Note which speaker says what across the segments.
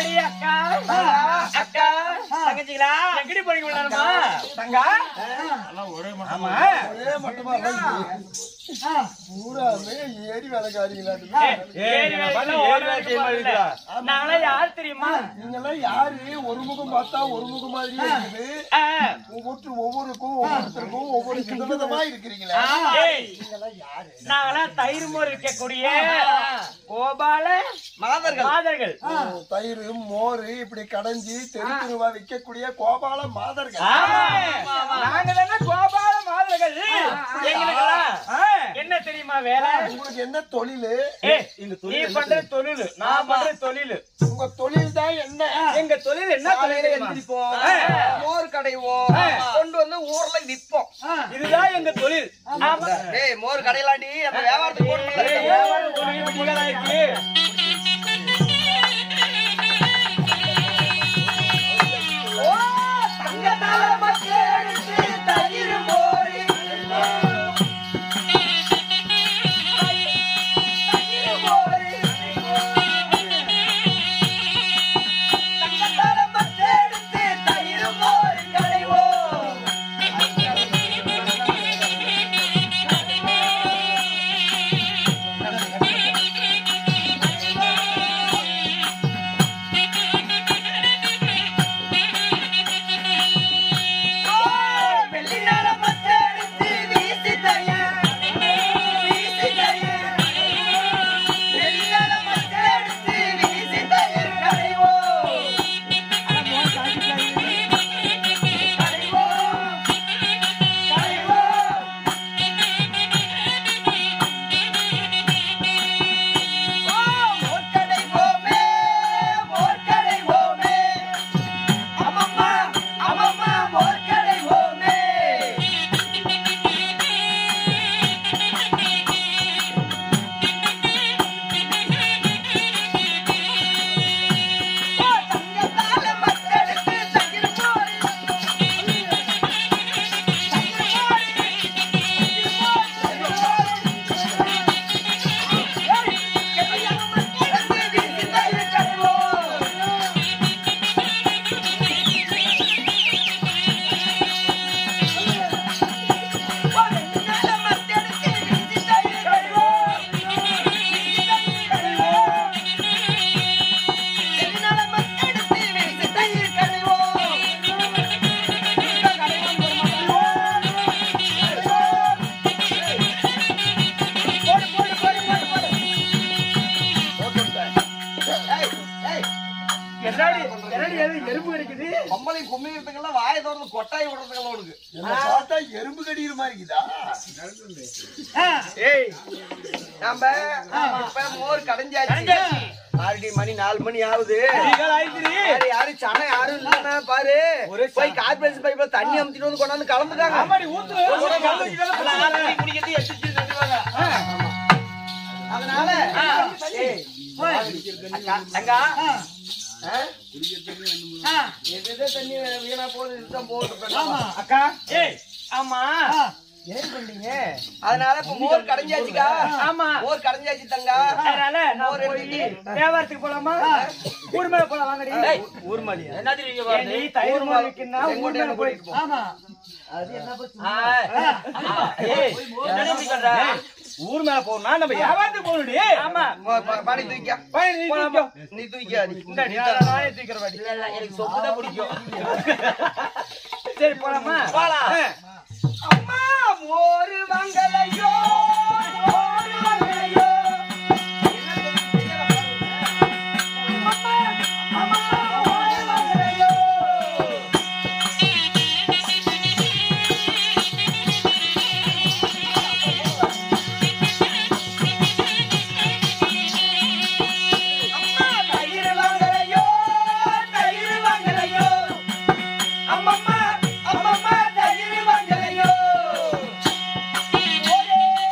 Speaker 1: அடி அக்கா அக்கா தங்கச்சிங்களா எங்கடி போறீங்க விளையாடுமா தங்கா ஆமா
Speaker 2: ஒரே மட்டுமா பூராமே ஏரி வேலைக்காரிங்களாட்டு
Speaker 1: ஏறி வேலைக்கு ஓடுறதுக்கு போறதில்ல. நாங்களாம் யார் தெரியுமா
Speaker 2: நீங்கெல்லாம் யாரு ஒரு முகம் பார்த்தா ஒரு முகம் மாதிரியே இருக்குது
Speaker 1: ஆ,
Speaker 2: ஒவ்வொரு ஒவ்வொருக்கும் ஒவ்வொருத்தருக்கும் ஒவ்வொரு விதவிதமா இருக்கிறீங்களே
Speaker 1: ஏய், நாங்களாம் தயிர் மோர் விற்கக்கூடிய கோபால மாதர்கள் மாதர்கள்
Speaker 2: ஓ, தயிர் மோர் இப்படி கடைஞ்சி தெரு தெருவா விற்கக்கூடிய கோபால மாதர்கள்
Speaker 1: நாங்க தானே கோபால மாதர்கள் எங்களுக்கெல்லாம் என்ன தெரியுமா வேலை
Speaker 2: உங்களுக்கு என்ன தொழில்
Speaker 1: ஏய், நீ பண்ற தொழில் நான் பண்ற தொழில்
Speaker 2: உங்க தொழில் தான் என்ன
Speaker 1: எங்க தொழில் என்ன தொழில்
Speaker 3: எந்திரிப்போம்
Speaker 1: ஆ.
Speaker 3: மோர் கடைவோம் கொண்டு வந்து ஊர்ல விற்போம்
Speaker 1: இதுதான் எங்க தொழில் ஆமா
Speaker 3: ஏய் மோர் கடையிலாண்டி அந்த வியாபாரத்துக்கு
Speaker 1: ஏய்,
Speaker 3: போட்டு
Speaker 1: வியாபாரம் தொழில் முதலாயிடுச்சு. என்னடி என்னடி எது எறும்பு கிடைக்குது
Speaker 3: பொம்பளை கும்மிக்கிறதுக்கெல்லாம் வாயை திறந்து கொட்டாய் விடுறதுக்கெல்லாம் உனக்கு
Speaker 2: என்ன பார்த்தா எறும்பு கடிக்கிற மாதிரி இருக்குதா
Speaker 1: ஏய்
Speaker 3: நாம இப்ப மோர் கடைஞ்சாச்சு
Speaker 1: கடைஞ்சாச்சு.
Speaker 3: ஆல்ரெடி மணி நாலு மணி ஆகுது
Speaker 1: அதிகாலை ஆயிடுச்சுடி.
Speaker 3: யாரு யாரும் சனம் யாரும் இல்லன்னா பாரு போய் கார்பரேஷன் பைப்ல தண்ணி அமுத்திட்டு வந்து கொண்டாந்து கலந்துட்டாங்க
Speaker 1: ஆமாடி, ஊத்து. கல்லு வச்சுட்டாலும்
Speaker 3: அதுல ஆல்ரெடி குடிக்கிறது எட்டு தட்டுவாங்க அதனால ஏய், அக்கா, தங்கா ஆ? எது எது தண்ணி வீணா போகுது இதுதான் போகுது
Speaker 1: அக்கா ஏய் ஆமா
Speaker 3: ஏன் பண்ணீங்க அதனால இப்ப மோர் கடைஞ்சாச்சுக்கா
Speaker 1: ஆமா
Speaker 3: மோர் கடைஞ்சாச்சு தங்கா
Speaker 1: அதனால நான்
Speaker 3: மோர்
Speaker 1: போய்
Speaker 3: எடுத்துட்டு
Speaker 1: வியாபாரத்துக்கு போலாமா ஊர் மேல போலாம் வாங்கடி
Speaker 3: ஊர் மலி
Speaker 1: ஏய், நீ தயிர் மோர் விற்கணும்னா ஊர் மேல போய் ஆமா ஏய் என்னடி இப்படி பண்ற? ஊர் மேல போனா நம்ம வியாபாரத்துக்கு போகணும்டி ஆமா
Speaker 3: பாடி தூக்கியா
Speaker 1: போய் நீ தூக்கிக்கோ.
Speaker 3: நீ தூக்கியா நீ
Speaker 1: இந்த நீ தான் நானே தூக்கிற வாடி.
Speaker 3: எனக்கு சொப்பு தான் பிடிக்கும்
Speaker 1: சரி போலாமா
Speaker 3: போலாம்.
Speaker 1: ஆ. அம்மா மோரு வாங்கலையோ மோரு வாங்கலையோ அம்மா, அம்மா, மோரு வாங்கலையோ. அம்மா, தயிர் வாங்கலையோ, தயிர் வாங்கலையோ. அம்மம்மா, அம்மம்மா, தயிர் வாங்கலையோ. மோரே,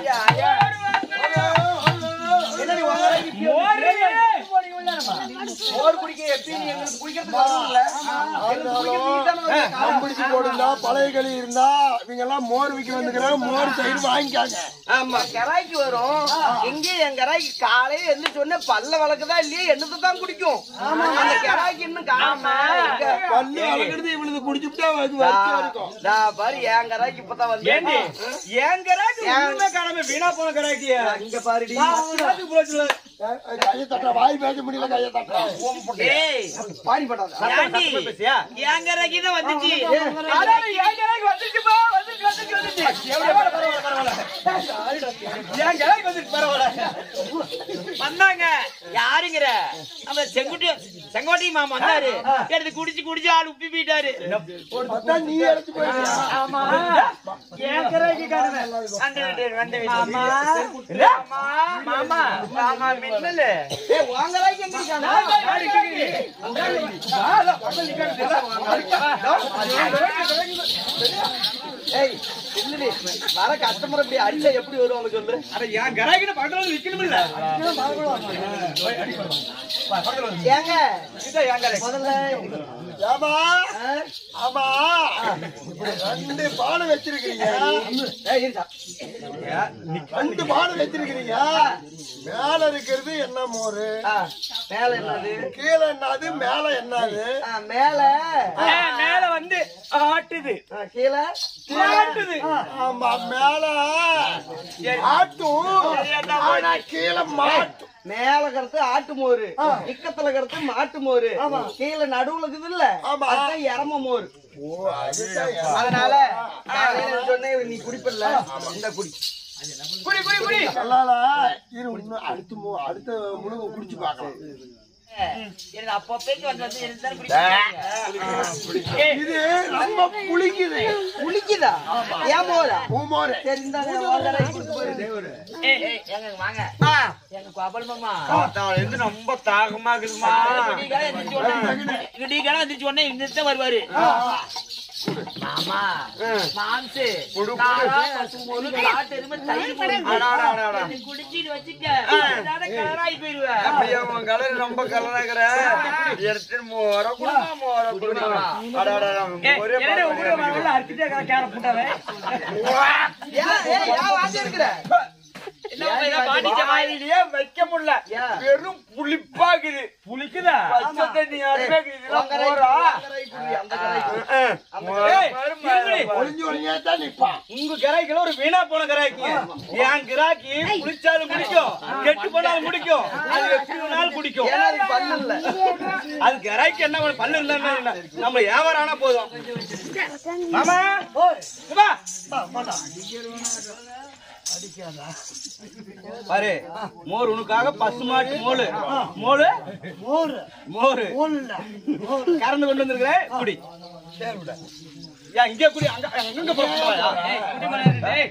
Speaker 3: ஐயா, ஐயா. என்னடி உங்க கடைக்கு மோர் குடிக்க எப்படி நீ எங்களுக்கு குடிக்கிறதுக்கு வரணும்ல? எங்களுக்கு குடிக்கிறதுக்கு நீ தானே வந்து காலம்.
Speaker 2: கம்பிடிச்சு போடுந்தா பழைய களி இருந்தா இவங்க எல்லாம் மோர் விக்க வந்துக்கிறாங்க மோர் தயிர் வாங்கிக்காங்க
Speaker 3: ஆமா கராய்க்கு வரும் எங்க என் கராய்க்கு காலையில எந்திரிச்ச உடனே பல்ல வளர்க்குதா இல்லையா என்னத்தை தான் குடிக்கும் அந்த கராய்க்கு இன்னும் காணாம எங்க?
Speaker 2: பல்லு வளர்க்கறது இவளுக்கு குடிச்சுட்டா அது வரைக்கும் இருக்கும்
Speaker 3: நான் பாரு என் கராய்க்கு இப்பதான் வந்து
Speaker 1: ஏண்டி என் கராக்கி ஒண்ணுமே காணாம வீணா போன கராக்கிய
Speaker 3: இங்க பாருடி
Speaker 2: கையை தட்டுற வாய் பேச முடியல கையை தட்டுற
Speaker 4: ஏய்
Speaker 3: பாடி பட்டாத
Speaker 4: ஏண்டி என் கரைக்கு தான் வந்துச்சு
Speaker 1: அதாவது என் கராக்கி வந்துச்சுப்பா வந்துச்சு வந்துச்சு வந்துச்சு பரவாயில்ல பரவாயில்ல பரவாயில்ல என் கராக்கி வந்துச்சு பரவாயில்ல
Speaker 4: வந்தாங்க யாருங்கிற அந்த செங்குட்டி செங்கோட்டை மாமா வந்தாரு எடுத்து குடிச்சு குடிச்சு ஆள் உப்பி போயிட்டாரு
Speaker 2: பார்த்தா நீ அழைச்சு போயிருக்கியா
Speaker 1: ஆமா என் கராக்கி காணுமே
Speaker 4: வந்து வந்து
Speaker 1: ஆமா மாமா
Speaker 4: மாமா மின்னலு
Speaker 3: ஏய் உன் கராய்க்கு எங்க இருக்கானா ஏய் இல்லடி வர கஸ்டமர் இப்படி அடிச்சா எப்படி வருவாங்க சொல்லு
Speaker 1: அட என் கராக்கின பக்கத்துல வந்து நிக்கணும் இல்ல
Speaker 3: ஏங்க முதல்ல
Speaker 2: ஏமா ஆமா ரெண்டு பானை வச்சிருக்கீங்க
Speaker 3: ஏய் இருடா.
Speaker 2: ரெண்டு பானை வச்சிருக்கீங்க மேல இருக்கிறது என்ன மோரு
Speaker 3: ஆ, மேல என்னது
Speaker 2: கீழே என்னது மேல என்னது
Speaker 3: ஆ, மேல
Speaker 1: ஏன் மேல வந்து ஆட்டுது
Speaker 3: ஆ, கீழே
Speaker 1: ஆட்டுது
Speaker 2: ஆமா மேல ஆட்டும் ஆனா கீழே மாட்டும்
Speaker 3: மேல கருத்து ஆட்டு மோரு இக்கத்துல கருத்து மாட்டு மோரு கீழே நடுவுல இருக்குது இல்ல
Speaker 2: ஆமா.
Speaker 3: அதான் எரம மோர்
Speaker 2: ஓ அதுதான் ஏன்.
Speaker 3: அதனால காலையில சொன்னேன் நீ குடிப்பல்ல இந்த குடி
Speaker 1: குடி குடி குடி
Speaker 2: நல்லால இரு இன்னும் அடுத்து மு- அடுத்த முழுங்க குடிச்சு பார்க்கலாம்
Speaker 4: எனக்கு அப்பப்பேக்கு வந்து வந்து எனக்கு தானே குடிக்கிறாங்க
Speaker 2: இது ரொம்ப புளிக்குது
Speaker 3: குளிக்குதா ஏன் மோரா
Speaker 2: பூமோரு
Speaker 3: சரி இந்தாங்க, உன் கடைக்கு கொடுத்து பாரு.
Speaker 4: ஏய் ஏய் எங்க வாங்க எங்க கோபால் மாமா
Speaker 1: இருந்து ரொம்ப தாகமா இருக்குதுமா
Speaker 4: விடிகாலம் எந்திரிச்ச உடனே விடிகாலம் எந்திரிச்ச உடனே இங்கிட்டு வருவாரு மாமா மாம்சு காரா பசுமோரு காட்டு எருமை தயிர் போடு. இது குடிச்சிட்டு வச்சுக்க இதான கலராகி போயிருவேன்
Speaker 1: கலர் ரொம்ப கலராகிற எடுத்து மோர குடுமா மோர குடுமா என்னடா உள்ள வரல அர்த்திட்டே கேர புட்டாவே
Speaker 3: ஏன், ஏய், ஏன் வாந்தி எடுக்கிற?
Speaker 4: என்ன உங்க இதை பாண்டிச்ச மாதிரி
Speaker 1: வாயிலேயே வைக்க முடியல
Speaker 3: ஏன்?
Speaker 1: வெறும் புளிப்பாக்குது புளிக்குதா பச்சை தண்ணி ஆடுவே
Speaker 3: உன்
Speaker 1: இதெல்லாம்
Speaker 3: கடைக்கு
Speaker 1: மோரா
Speaker 3: உன் கடைக்கு குடி, அந்த கடைக்கு.
Speaker 1: ஏய், இருங்கடி.
Speaker 2: ஒளிஞ்சு ஒளிஞ்சா தான் நிப்பான்
Speaker 1: உங்க கிராய்க்குல ஒரு வீணா போன கிராய்க்கு என் கிராக்கி குளிச்சாலும் குடிக்கும் கெட்டு போனாலும் குடிக்கும் அது எப்படி வேணாலும் குடிக்கும்
Speaker 3: ஏன்னா அதுக்கு பல்லு இல்ல.
Speaker 1: அது கிராய்க்கு என்ன பண்ணு, பல்லு இல்லைன்னா என்ன நம்ம வியாபாரம் ஆனா போதும் மாமா இங்க வா. பாரு மோர் உனக்காக பசு மாட்டு மோளு மோளு மோரு மோரு கறந்து கொண்டு வந்திருக்கிறேன் குடி ஏன் இங்கே குடி அங்க அங்க போறா குடி மலர் டேய்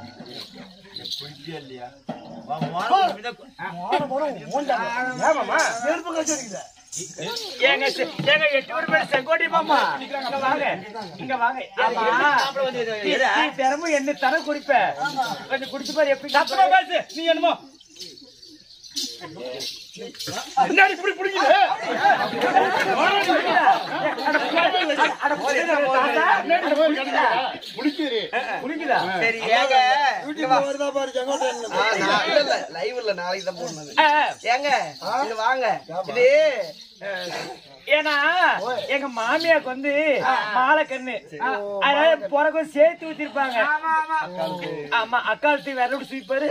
Speaker 1: ஏமாமா ஏங்க செ- ஏங்க எட்டு ஒரு பேர் செங்கோட்டை மாமா இங்க வாங்க இங்க வாங்க ஆமா நீ திறமை என்ன தர குடிப்ப கொஞ்சம் குடிச்சு பாரு எப்படி சத்தமா பேசு நீ என்னமோ என்னடி இப்படி பிடிக்குது
Speaker 2: முடிச்சிரு
Speaker 1: புரியுதா
Speaker 3: சரி, ஏங்க,
Speaker 2: யூடியூப்ல வருதா பாரு செங்கோட்டை
Speaker 3: ஆ, நான் இல்ல, இல்ல, live இல்ல, நாளைக்கு தான் போடணும் அது. ஏங்க இது வாங்க இது
Speaker 1: ஏன்னா எங்க மாமியாருக்கு வந்து மாலை கண்ணு அதனால பிறகு சேர்த்து ஊத்திருப்பாங்க ஆமா அக்காலத்து விரல் சூப்பாரு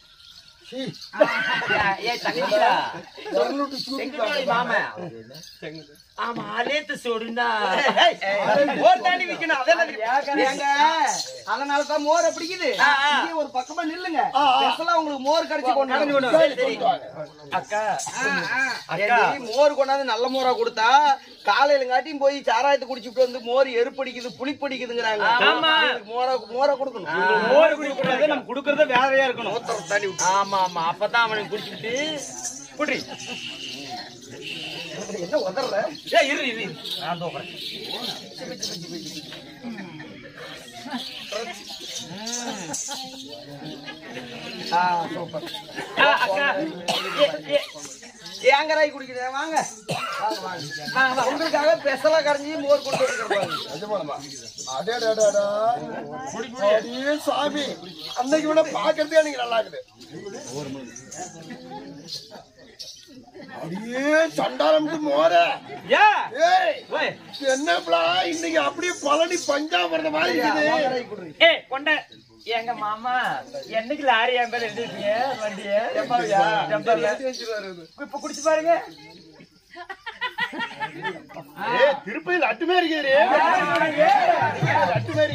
Speaker 4: ஏய் தங்கச்சிடா செங்கோட்டை மாமா ஆமா அலேத்து சொல்லுண்டா
Speaker 3: மோர் தாண்டி விக்கணும் அதான் ஏங்க அதனால தான் மோர் பிடிக்குது இங்கே ஒரு பக்கமா நில்லுங்க ஸ்பெஷலா உங்களுக்கு மோர் கடிச்சு கொண்டு வரணும். சரி, சரி.
Speaker 1: அக்கா
Speaker 3: ஏண்டி, மோர் கொண்டாந்து நல்ல மோரா கொடுத்தா காலையில காட்டியும் போய் சாராயத்தை குடிச்சுட்டு வந்து மோர் எருப்படிக்குது புளிப்படிக்குதுங்கிறாங்க
Speaker 1: ஆமா.
Speaker 3: இதுக்கு மோர மோரை கொடுக்கணும்
Speaker 1: மோர் குடிக்கூடாது நம்ம குடுக்கறத வேறையா இருக்கணும்
Speaker 3: தண்ணி விட்டு
Speaker 4: ஆமா ஆமா அப்பதான் அவனுக்கு குடிச்சுக்கிட்டு
Speaker 1: குடி
Speaker 3: என்ன உதற
Speaker 1: ஏய் இரு இரு இரு. நான் தோக்குறேன்
Speaker 3: ஆ, சூப்பர்.
Speaker 4: ஆ, அக்கா ஏ, ஏ,
Speaker 3: ஏங்கராய் குடிக்கிறேன் வாங்க வாங்க, வாங்க. உங்களுக்காக ஸ்பெஷலா கரைஞ்சி மோர் கொண்டு வந்துருக்கேன்
Speaker 2: நிஜமானமா? அடேடேடேடா. அடியே சாமி அன்னைக்கு விட பாக்குறதே எனக்கு நல்லா இருக்குது அடியே சண்டாரம் மோர
Speaker 1: ஏன்
Speaker 2: ஏய்
Speaker 1: ஓய்
Speaker 2: என்னப்பா இன்னைக்கு அப்படியே பழனி பஞ்சாமிரத மாதிரி இருக்குது
Speaker 4: ஏ கொண்ட எங்க மாமா என்னைக்கு லாரி என் பேர் எழுதிருக்கீங்க வண்டிய டெம்பர்ல இப்ப குடிச்சு பாருங்க
Speaker 2: ஏய் திருப்பதி லட்டு மாதிரி இருக்குது லட்டு மாதிரி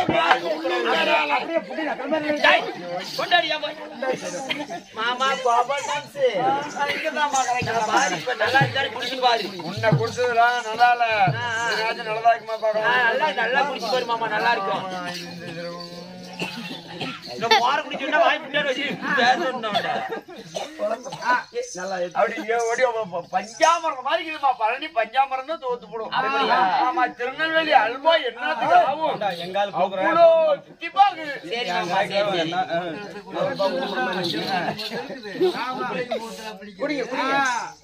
Speaker 2: இருக்குது
Speaker 4: டேய், கொண்டாடியா போய். மாமா கோபால் டான்ஸ் இங்கதான் பாக்குறேன் பாரு இப்ப நல்லா இருந்தாரு குடிச்சுன்னு பாரு
Speaker 2: உன்னை குடிச்சதுலாம் நல்லா இல்ல ஏதாச்சும் நல்லதா இருக்குமா
Speaker 4: ஆ, நல்லா நல்லா குடிச்சு பாரு மாமா நல்லா இருக்கும் இந்த மோர குடிச்சோம்னா வாய் பின்னாடி வச்சு பேசணும்
Speaker 3: நல்லா
Speaker 2: அப்படி இங்க ஓடி ப- பஞ்சாமரம் மாதிரி இருக்குதுமா பழனி பஞ்சாமரம் தான் தோத்து போடும்
Speaker 4: அப்படியா?
Speaker 2: ஆமா திருநெல்வேலி அல்வா என்னத்துக்கு ஆகும்
Speaker 1: இந்தா, எங்கால்
Speaker 2: அவ்வளோ
Speaker 1: கொடுக்குறேன்
Speaker 2: திப்பா இருக்குது
Speaker 4: சரி மாமா சரி சரி
Speaker 3: குடிங்க குடிங்க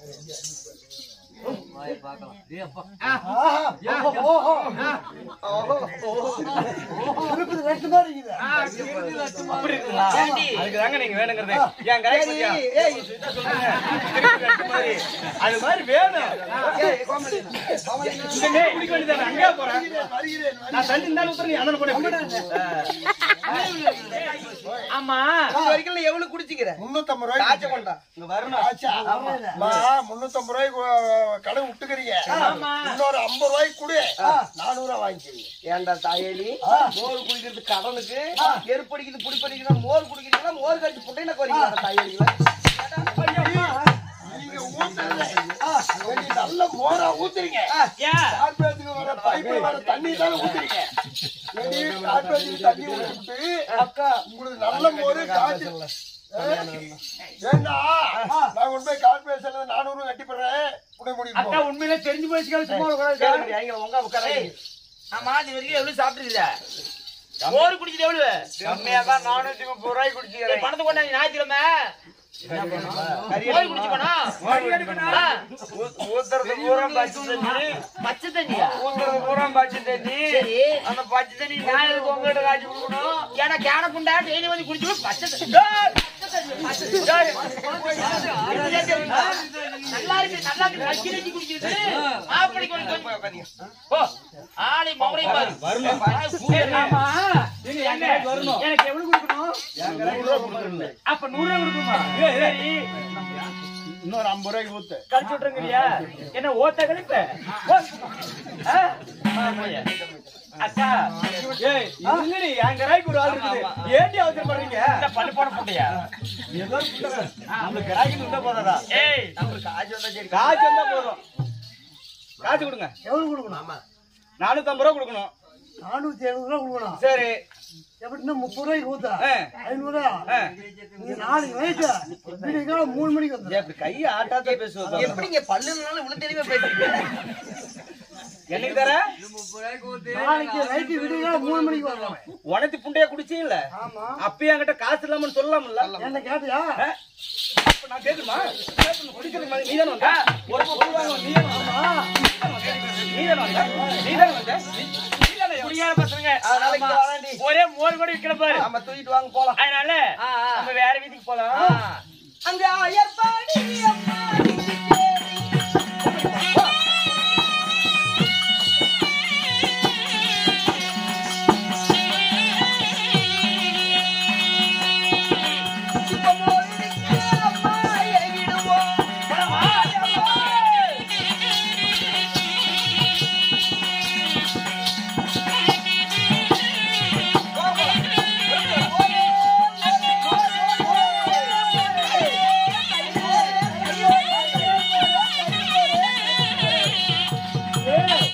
Speaker 1: அப்படி இருக்குங்களா
Speaker 4: ஏண்டி?
Speaker 1: அதுக்கு தாங்க நீங்க வேணுங்கிறது என் கரை பத்தியா
Speaker 3: ஏய்,
Speaker 1: திருப்பி லட்டு மாதிரி. அது மாதிரி வேணும்
Speaker 3: ஏய், கோமதி.
Speaker 1: இந்த மேல் குடிக்க வேண்டியது அங்கே போறேன்
Speaker 2: வருகிறேன்
Speaker 1: நான் தண்ணி இருந்தாலும் ஊத்துறேன் நீ அண்ணன் போட
Speaker 4: ஆமா
Speaker 3: இது வரைக்கும் நீ எவ்வளவு குடிச்சிக்கிற
Speaker 2: முன்னூத்தம்பது
Speaker 3: காய்ச்ச
Speaker 2: ரூபாய்க்கு
Speaker 3: கொண்டா
Speaker 1: இங்க வரணும்
Speaker 2: ஆச்சா மா, முன்னூத்தம்பது ரூபாய்க்கு அஹ், கடை விட்டுக்கிறீங்க இன்னொரு ஐம்பது ரூபாய்க்கு கொடு நானூறு ரூபாய் வாங்கிக்கிறீங்க
Speaker 3: ஏன்டா தாயேலி மோர் குடிக்கிறது கடனுக்கு எருப்படிக்குது புடிப்படிக்குது மோர் குடிக்கிறீங்களா மோர் கடிச்சு புட்டையில குறைங்களா தாயேலிங்களா
Speaker 2: நீங்க ஊத்துறது நீங்க நல்ல மோரா ஊத்துறீங்க
Speaker 4: ஏன்
Speaker 2: கார்பரேட்டுக்கு வர பைப்ல வர தண்ணி தானே ஊத்துறீங்க ஏடி, கார்பரேட்டுக்கு தண்ணி ஊத்திட்டு அக்கா உங்களுக்கு நல்ல மோரு காய்ச்சி ஏண்டா நான் கொண்டு போய் கார்பரேஷன்ல நானூறு கட்டி போடுறேன் புடை முடியும்
Speaker 4: அக்கா உண்மையில தெரிஞ்சு போயிடுச்சு சும்மா
Speaker 3: சரி, ஐயா, உங்க உட்கார
Speaker 4: ஏய், ஆமா இது வரைக்கும் எவ்வளவு சாப்பிட்டுருக்க மோர் குடிச்சது எவ்வளவு
Speaker 2: கம்மியா தான் நானூத்தி முப்பது ரூபாய்க்கு குடிச்சிக்கிறேன்
Speaker 4: ஏய், பணத்தை கொண்டாந்து ஞாயிற்றுக்கிழமை மோர் குடிச்சு போனா
Speaker 2: ஊத்துறது பூரா பச்சை தண்ணி
Speaker 4: பச்சை தண்ணியா
Speaker 2: ஊத்துறது பூரா பச்சை தண்ணி
Speaker 4: சரி
Speaker 2: அந்த பச்சை தண்ணி நான் எதுக்கு உங்ககிட்ட காய்ச்சி கொடுக்கணும்
Speaker 4: ஏன்னா கேன புண்டா டெய்லி வந்து குடிச்சு பச்சை தண்ணி டேய், பச்சை தண்ணி, டேய். இதுதான் தெரியுமா? நல்லா இருக்கு நல்லா இருக்கு நக்கி நக்கி குடிக்கிறது மாப்பிள்ளை கொஞ்சம் கொஞ்சம் ஓ ஆளை மொபரை பாரு
Speaker 1: வரணும்
Speaker 4: சரி, ஆமா
Speaker 1: நீங்க என் கரைக்கு வரணும்
Speaker 4: எனக்கு எவ்வளவு கொடுக்கணும்
Speaker 1: நூறு ரூபா கொடுக்குறேன்
Speaker 4: அப்ப நூறு ரூபாய் கொடுக்குமா சரி
Speaker 2: இன்னொரு ஐம்பது ரூபாய்க்கு ஊத்து
Speaker 4: கழிச்சு விட்டுருங்கிறியா என்ன ஓட்ட கழிப்ப ஓ. ஆ? ஆமாய்யா. அக்கா
Speaker 1: ஏய் இல்லடி என் கரைக்கு ஒரு ஆள் இருக்குது ஏண்டி அவசரம் பண்றீங்க
Speaker 4: இந்த பல்லு போட போட்டியா
Speaker 1: ஏதோ சொல்றேன். நம்ம கராய்க்கு இருந்தா போதாதா
Speaker 4: ஏய்
Speaker 3: காய்ச்சி வந்தா சரி
Speaker 1: காய்ச்சி வந்தா போதும் காய்ச்சி கொடுங்க
Speaker 5: எவ்வளவு கொடுக்கணும்
Speaker 1: நானூத்தம்பது ரூபா கொடுக்கணும்
Speaker 5: நானூத்தி எழுபது ரூபா கொடுக்கணும்
Speaker 1: சரி
Speaker 5: எப்படின்னா முப்பது ரூபாய்க்கு ஊத்தா
Speaker 1: ஆ,
Speaker 5: ஐநூறு ரூபா
Speaker 1: ஆ.
Speaker 5: நீ நாளைக்கு நைட்டு விடியற்கால மூணு மணிக்கு
Speaker 1: ஏன்
Speaker 5: வந்துடும்
Speaker 1: இப்படி கையை ஆட்டாத பேசுவது
Speaker 3: எப்படிங்க பல்லுனாலும் இவ்வளவு தெளிவா பேசுறீங்க
Speaker 1: என்னைக்கு தர
Speaker 5: நாளைக்கு நைட்டு விடியற்கால மூணு மணிக்கு வரலாம்
Speaker 1: உனத்தி புண்டைய குடிச்சீங்கல்ல
Speaker 5: ஆமா
Speaker 1: அப்பயே என்கிட்ட காசு இல்லாமன்னு சொல்லலாம்ல
Speaker 5: என்ன கேட்டியா
Speaker 1: ஆ? அப்ப நான் கேட்குமா கேட்கணும், குடிக்கிறதுக்கு மாதிரி நீதானே வந்த? ஒரு பொருள் வாங்க வந்து நீதானே வந்த? நீதானே வந்த? நீதானே வந்த? நீதானே வந்த?
Speaker 4: குடியார பசங்க
Speaker 3: நாளைக்கு
Speaker 4: ஆமா.
Speaker 3: வாடாண்டி.
Speaker 4: ஒரே மோர் கூட விக்கிற பாரு
Speaker 3: நம்ம தூக்கிட்டு வாங்க போலாம்
Speaker 4: அதனால
Speaker 3: ஆ, ஆ.
Speaker 4: நம்ம வேற வீட்டுக்கு போலாம்
Speaker 3: அந்த அயற்பாடி